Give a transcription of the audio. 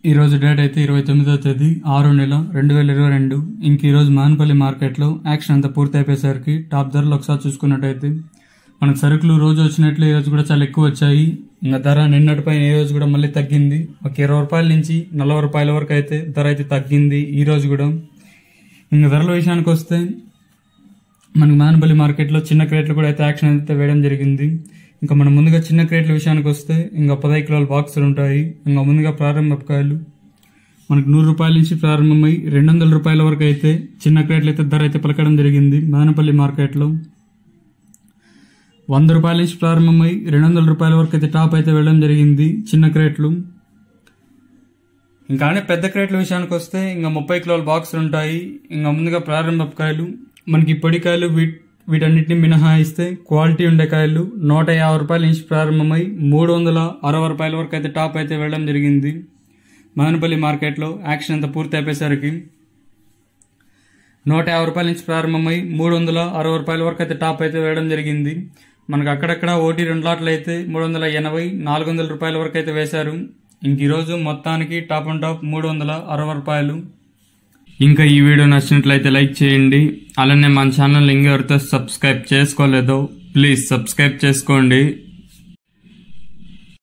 ఈ రోజు డేట్ అయితే ఇరవై తొమ్మిదో తేదీ ఆరో నెల రెండు వేల ఇరవై రెండు ఇంక ఈ రోజు మానపల్లి మార్కెట్లో యాక్షన్ అంతా పూర్తి అయిపోయేసరికి టాప్ ధరలు ఒకసారి చూసుకున్నట్టయితే మనకు సరుకులు రోజు వచ్చినట్లు ఈ రోజు కూడా చాలా ఎక్కువ వచ్చాయి ఇంకా ధర నిన్నటిపై ఈ రోజు కూడా మళ్ళీ తగ్గింది ఒక ఇరవై రూపాయల నుంచి నలభై రూపాయల వరకు అయితే ధర అయితే తగ్గింది ఈ రోజు కూడా ఇంకా ధరల విషయానికి వస్తే మనకి మానపల్లి మార్కెట్లో చిన్న క్రేట్లు కూడా అయితే యాక్షన్ అయితే వేయడం జరిగింది ఇంకా మనం ముందుగా చిన్న క్రేట్ల విషయానికి వస్తే ఇంకా పదహైదు కిలోల బాక్సులు ఉంటాయి ఇంకా ముందుగా ప్రారంభకాయలు మనకు నూరు రూపాయల నుంచి ప్రారంభమై రెండు వందల రూపాయల వరకు అయితే చిన్న క్రేట్లు అయితే ధర అయితే పలకడం జరిగింది మానపల్లి మార్కెట్లో వంద రూపాయల నుంచి ప్రారంభమై రెండు వందల రూపాయల వరకు అయితే టాప్ అయితే వెళ్ళడం జరిగింది చిన్న క్రేట్లు ఇంకా అనే పెద్ద క్రేట్ల విషయానికి వస్తే ఇంకా ముప్పై కిలోల బాక్సులు ఉంటాయి ఇంకా ముందుగా ప్రారంభకాయలు మనకి పొడికాయలు వీట్ వీటన్నిటిని మినహాయిస్తే క్వాలిటీ ఉండే కాయలు నూట యాభై రూపాయల నుంచి ప్రారంభమై మూడు వందల అరవై రూపాయల వరకు అయితే టాప్ అయితే వెళ్ళడం జరిగింది మదనపల్లి మార్కెట్లో యాక్షన్ అంతా పూర్తి అయిపోయేసరికి నూట యాభై రూపాయల నుంచి ప్రారంభమై మూడు వందల అరవై రూపాయల వరకు అయితే టాప్ అయితే వేయడం జరిగింది మనకు అక్కడక్కడ ఓటీ రెండు లాట్లు అయితే మూడు వందల ఎనభై నాలుగు వందల రూపాయల వరకు అయితే వేశారు ఇంక ఈరోజు మొత్తానికి టాప్ అండ్ టాప్ మూడు వందల అరవై రూపాయలు ఇంకా ఈ వీడియో నచ్చినట్లయితే లైక్ చేయండి అలానే మన ఛానల్ ఇంకెవరితో సబ్స్క్రైబ్ చేసుకోలేదో ప్లీజ్ సబ్స్క్రైబ్ చేసుకోండి